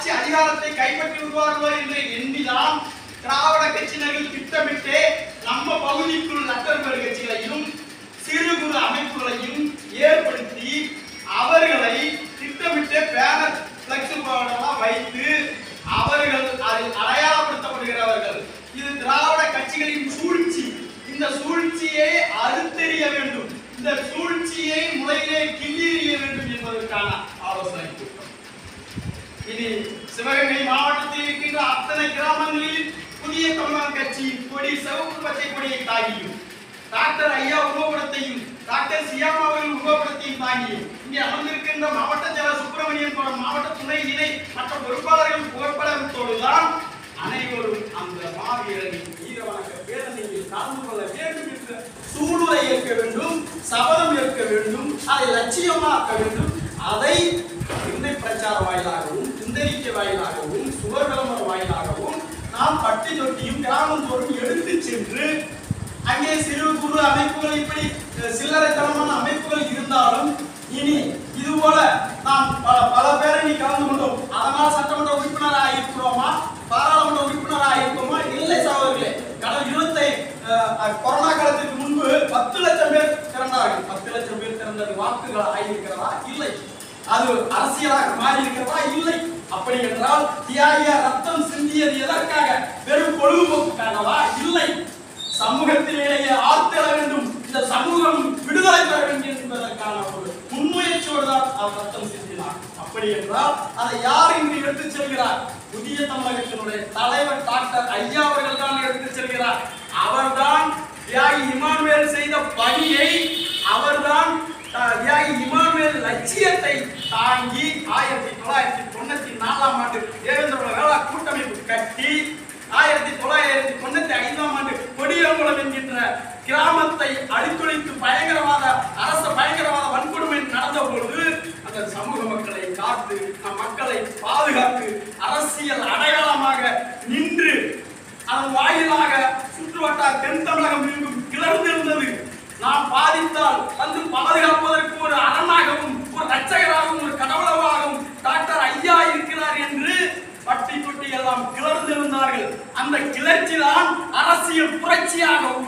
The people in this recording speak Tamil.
ஆட்சி அதிகாரத்தை கைப்பற்றி விடுவார்களோ என்று எண்ணிதான் திராவிட கட்சியினர்கள் திட்டமிட்டு நம்ம பகுதிக்குள் நட்டர்பெரு கட்சிகளையும் சிறு குறு அமைப்புகளையும் ஏற்படுத்தி அவர்களை திட்டமிட்டு பேனர் பிளக்ஸ் போர்டெல்லாம் வைத்து அவர்கள் அதில் அடையாளப்படுத்தப்படுகிறவர்கள் இது திராவிட கட்சிகளின் சூழ்ச்சி இந்த சூழ்ச்சியை அறுத்தெறிய வேண்டும் இந்த சூழ்ச்சியை முறையிலே கிள்ளியறிய வேண்டும் என்பதற்கான ஆலோசனை கூட்டம் இனி சிவகங்கை மாவட்டத்தில் இருக்கின்ற அத்தனை கிராமங்களில் புதிய தமிழக கட்சி கொடி சிவப்பு பச்சை கொடியை தாங்கியும் டாக்டர் ஐயா உருவப்படத்தையும் டாக்டர் சியாமா அவர்கள் உருவப்படத்தையும் தாங்கியும் இங்கே அமர்ந்திருக்கின்ற மாவட்ட செயலர் சுப்பிரமணியன் போன்ற மாவட்ட துணை இணை மற்ற பொறுப்பாளர்கள் புகைப்படத்தோடு தான் அனைவரும் அந்த மாவீரனின் வீர வணக்க பேரணியில் கலந்து கொள்ள வேண்டும் என்ற சூளுரை ஏற்க வேண்டும் சபதம் ஏற்க வேண்டும் அதை லட்சியமாக்க வேண்டும் அதை இந்தை பிரச்சார வாயிலாகவும் சிந்தரிக்கை வாயிலாகவும் சுவர் விளம்பர வாயிலாகவும் நாம் பட்டி தொட்டியும் கிராமந்தோறும் எடுத்து சென்று அங்கே சிறு குறு அமைப்புகள் இப்படி அஹ், சில்லறைத்தனமான அமைப்புகள் இருந்தாலும் இனி இது போல நாம் பல பல பேரை கலந்து கொண்டோம் அதனால் சட்டமன்ற உறுப்பினராக இருக்கிறோமா பாராளுமன்ற உறுப்பினராக இருக்கோமா இல்லை சகோதரர்களே கடந்த இருபத்தை கொரோனா காலத்துக்கு முன்பு பத்து லட்சம் பேர் திறந்தார்கள் பத்து லட்சம் பேர் திறந்தது வாக்குகள் ஆகியிருக்கிறதா இல்லை அது அரசியலாக மாறி இருக்கிறதா இல்லை அப்படி என்றால் தியாகியா ரத்தம் சிந்தியது எதற்காக வெறும் பொழுதுபோக்குக்காகவா இல்லை சமூகத்திலேயே ஆழ்த்தெழ வேண்டும் இந்த சமூகம் விடுதலை பெற வேண்டும் என்பதற்கான ஒரு முன்முயற்சியோடு தான் அவர் ரத்தம் சிந்தினார் அப்படி என்றால் அதை யார் இங்கு எடுத்துச் செல்கிறார் புதிய தமிழகத்தினுடைய தலைவர் டாக்டர் ஐயா அவர்கள் தான் எடுத்துச் செல்கிறார் அவர்தான் தியாகி இமானுவேல் செய்த பணியை அவர்தான் அஹ், தியாகி இமானுவேல் லட்சியத்தை தாங்கி ஆயிரத்தி தொள்ளாயிரத்தி தொண்ணூத்தி நாலாம் ஆண்டு தேவேந்திர வேளா கூட்டமைப்பு கட்டி ஆயிரத்தி தொள்ளாயிரத்தி தொண்ணூத்தி ஐந்தாம் ஆண்டு கொடியங்குளம் என்கின்ற கிராமத்தை அழித்தொழித்து பயங்கரவாத அரச பயங்கரவாத வன்கொடுமை நடந்த பொழுது அந்த சமூக மக்களை காத்து நம் மக்களை பாதுகாத்து அரசியல் அடையாளமாக நின்று அதன் வாயிலாக சுற்றுவட்டார தென் தமிழகம் எங்கும் கிளர்ந்திருந்தது நாம் பாதித்தால் வந்து பாதுகாப்பதற்கு ஒரு அரணாகவும் ஒரு ரட்சகராகவும் ஒரு கடவுளவாகவும் டாக்டர் ஐயா இருக்கிறார் என்று பட்டி தொட்டி எல்லாம் கிளர்ந்திருந்தார்கள் அந்த கிளர்ச்சி தான் அரசியல் புரட்சியாக